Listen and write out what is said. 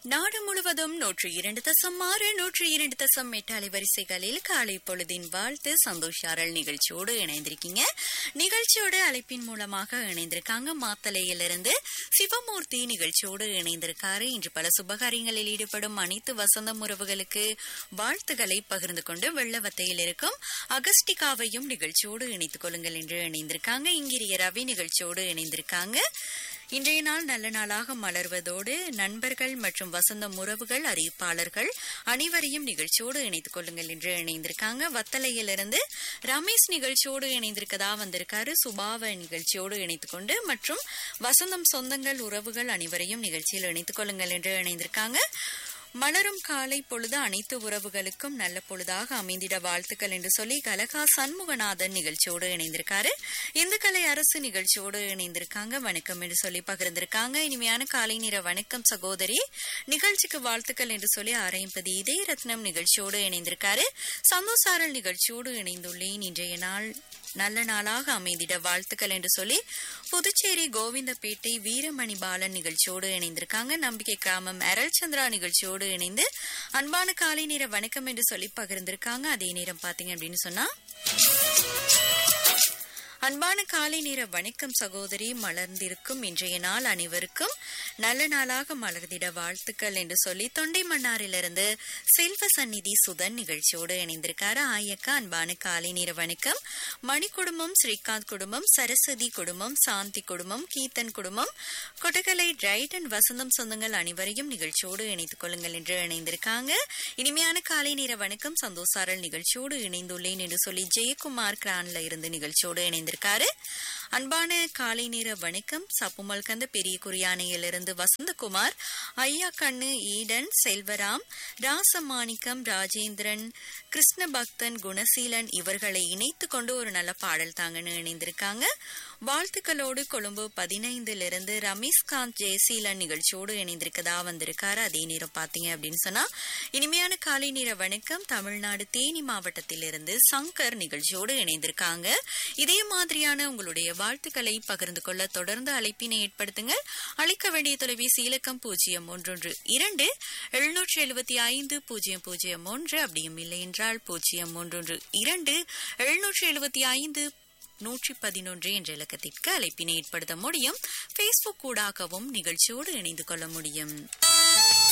நாடு முழுவதும் நூற்று இரண்டு தசம் ஆறு நூற்று இரண்டு தசம் எட்டு அலைவரிசைகளில் காலை பொழுதின் வாழ்த்து சந்தோஷாரல் நிகழ்ச்சியோடு இணைந்திருக்கீங்க நிகழ்ச்சியோட அழைப்பின் மூலமாக இணைந்திருக்காங்க மாத்தலையிலிருந்து சிவமூர்த்தி நிகழ்ச்சியோடு இணைந்திருக்காரு இன்று பல சுபகாரியங்களில் ஈடுபடும் அனைத்து வசந்த உறவுகளுக்கு வாழ்த்துக்களை பகிர்ந்து கொண்டு வெள்ளவத்தையில் இருக்கும் அகஸ்டிகாவையும் நிகழ்ச்சியோடு இணைத்துக் கொள்ளுங்கள் என்று இணைந்திருக்காங்க இங்கிரிய ரவி நிகழ்ச்சியோடு இணைந்திருக்காங்க இன்றைய நாள் நல்ல நாளாக மலர்வதோடு நண்பர்கள் மற்றும் வசந்தம் உறவுகள் அறிவிப்பாளர்கள் அனைவரையும் நிகழ்ச்சியோடு இணைத்துக் கொள்ளுங்கள் என்று இணைந்திருக்காங்க வத்தலையிலிருந்து ரமேஷ் நிகழ்ச்சியோடு இணைந்திருக்கதா வந்திருக்காரு சுபாவ நிகழ்ச்சியோடு இணைத்துக் கொண்டு மற்றும் வசந்தம் சொந்தங்கள் உறவுகள் அனைவரையும் நிகழ்ச்சியில் இணைத்துக் கொள்ளுங்கள் என்று இணைந்திருக்காங்க மலரும் காலை பொழுது அனைத்து உறவுகளுக்கும் நல்ல பொழுதாக அமைந்திட வாழ்த்துக்கள் என்று சொல்லி கலகா சண்முகநாதன் நிகழ்ச்சியோடு இணைந்திருக்காரு இந்துக்கலை அரசு நிகழ்ச்சியோடு இணைந்திருக்காங்க வணக்கம் என்று சொல்லி பகிர்ந்திருக்காங்க இனிமையான காலை நேர வணக்கம் சகோதரி நிகழ்ச்சிக்கு வாழ்த்துக்கள் என்று சொல்லி ஆரையம்பதி இதய ரத்னம் நிகழ்ச்சியோடு இணைந்திருக்காரு சந்தோஷாரல் நிகழ்ச்சியோடு இணைந்துள்ளேன் இன்றைய நாள் நல்ல நாளாக அமைந்திட வாழ்த்துக்கள் என்று சொல்லி புதுச்சேரி கோவிந்தப்பேட்டை வீரமணி பாலன் நிகழ்ச்சியோடு இணைந்திருக்காங்க நம்பிக்கை கிராமம் அருள் சந்திரா நிகழ்ச்சியோடு இணைந்து அன்பான காலை நேர வணக்கம் என்று சொல்லி பகிர்ந்திருக்காங்க அதே நேரம் பாத்தீங்க அப்படின்னு சொன்னா அன்பான காலை நேர வணக்கம் சகோதரி மலர்ந்திருக்கும் இன்றைய நாள் அனைவருக்கும் நல்ல நாளாக மலர்ந்திட வாழ்த்துக்கள் என்று சொல்லி தொண்டை மன்னாரிலிருந்து செல்வ சந்நிதி சுதன் நிகழ்ச்சியோடு இணைந்திருக்காரு ஆயக்கா அன்பான காலை நேர வணக்கம் மணி குடும்பம் ஸ்ரீகாந்த் குடும்பம் சரஸ்வதி குடும்பம் சாந்தி குடும்பம் கீர்த்தன் குடும்பம் கொட்டகலை ரைட் அண்ட் வசந்தம் சொந்தங்கள் அனைவரையும் நிகழ்ச்சியோடு இணைத்துக் கொள்ளுங்கள் என்று இணைந்திருக்காங்க இனிமையான காலை நேர வணக்கம் சந்தோஷாரல் நிகழ்ச்சியோடு இணைந்துள்ளேன் என்று சொல்லி ஜெயக்குமார் கிரான்ல இருந்து நிகழ்ச்சியோடு இணைந்திருக்காரு அன்பான காலை நேர வணக்கம் சப்புமல் கந்த பெரிய குறியானையிலிருந்து வசந்தகுமார் ஐயா கண்ணு ஈடன் செல்வராம் ராசமாணிக்கம் ராஜேந்திரன் கிருஷ்ண பக்தன் குணசீலன் இவர்களை இணைத்து கொண்டு ஒரு நல்ல பாடல் தாங்கன்னு இணைந்திருக்காங்க வாழ்த்துக்களோடு கொழும்பு பதினைந்திலிருந்து ரமேஷ்காந்த் ஜெயசீலன் நிகழ்ச்சியோடு இணைந்திருக்கதா வந்திருக்காரு அதே நேரம் பாத்தீங்க அப்படின்னு சொன்னா இனிமையான காலை நேர வணக்கம் தமிழ்நாடு தேனி மாவட்டத்திலிருந்து சங்கர் நிகழ்ச்சியோடு இணைந்திருக்காங்க இதே மாதிரியான உங்களுடைய வாழ்த்துக்களை பகிர்ந்து கொள்ள தொடர்ந்து அழைப்பினை ஏற்படுத்துங்கள் அழைக்க வேண்டிய தொலைபேசி இலக்கம் பூஜ்ஜியம் ஒன்றொன்று இரண்டு எழுநூற்றி எழுபத்தி ஐந்து பூஜ்ஜியம் பூஜ்ஜியம் ஒன்று அப்படியும் இல்லை என்றால் பூஜ்ஜியம் ஒன்றொன்று இரண்டு எழுநூற்றி எழுபத்தி ஐந்து நூற்றி பதினொன்று என்ற இலக்கத்திற்கு அழைப்பினை ஏற்படுத்த முடியும் பேஸ்புக் ஊடாகவும் நிகழ்ச்சியோடு இணைந்து கொள்ள முடியும்